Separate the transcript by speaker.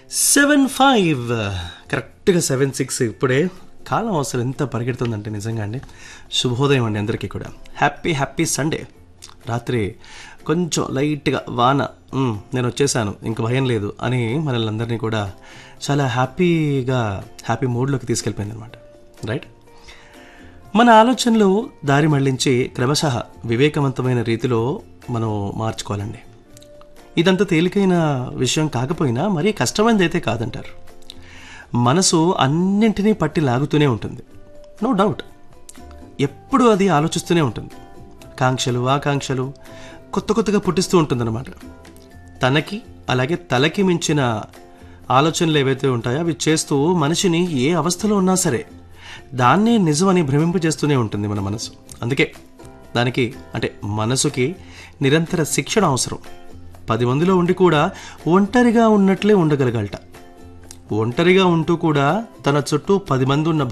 Speaker 1: seven five కరెక్ట్గా seven six ఇప్పుడే కాలం అసలు ఎంత పరిగెడుతుందంటే నిజంగా అండి శుభోదయం అండి అందరికీ కూడా హ్యాపీ హ్యాపీ సండే రాత్రి కొంచెం లైట్గా వాన "ఉమ్, నేను వచ్చేసాను ఇంక భయం లేదు అని మనల్ని అందరినీ కూడా చాలా హ్యాపీగా హ్యాపీ మూడ్లోకి తీసుకెళ్ళిపోయింది అనమాట రైట్ మన ఆలోచనలు దారి మళ్లించి క్రమశః వివేకవంతమైన రీతిలో మనం మార్చుకోవాలండి ఇదంత తేలికైన విషయం కాకపోయినా మరీ కష్టమైనది అయితే కాదంటారు మనసు అన్నింటినీ పట్టి లాగుతూనే ఉంటుంది నో డౌట్ ఎప్పుడు అది ఆలోచిస్తూనే ఉంటుంది కాంక్షలు ఆకాంక్షలు కొత్త కొత్తగా పుట్టిస్తూ ఉంటుందన్నమాట తనకి అలాగే తలకి మించిన ఆలోచనలు ఏవైతే ఉంటాయో అవి చేస్తూ మనిషిని ఏ అవస్థలో ఉన్నా సరే దాన్నే నిజమని భ్రమింపజేస్తూనే ఉంటుంది మన మనసు అందుకే దానికి అంటే మనసుకి నిరంతర శిక్షణ అవసరం పది మందిలో ఉండి కూడా ఒంటరిగా ఉన్నట్లే ఉండగలగలట ఒంటరిగా ఉంటూ కూడా తన చుట్టూ పది మంది ఉన్న